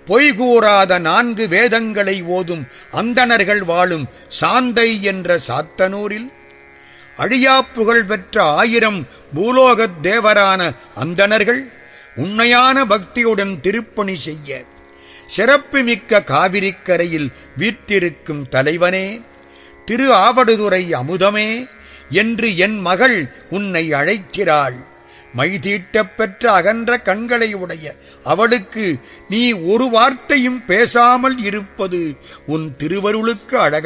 பொய்கூறாத நான்கு வேதங்களை ஓதும் அந்தணர்கள் வாழும் சாந்தை என்ற சாத்தனூரில் அழியா புகழ் பெற்ற ஆயிரம் பூலோகத் தேவரான அந்தணர்கள் உண்மையான பக்தியுடன் திருப்பணி செய்ய சிறப்புமிக்க காவிரிக்கரையில் வீற்றிருக்கும் தலைவனே திரு ஆவடுதுறை அமுதமே என்று என் மகள் உன்னை அழைக்கிறாள் மைதீட்டப் பெற்ற அகன்ற கண்களை உடைய அவளுக்கு நீ ஒரு வார்த்தையும் பேசாமல் இருப்பது உன் திருவருளுக்கு அழக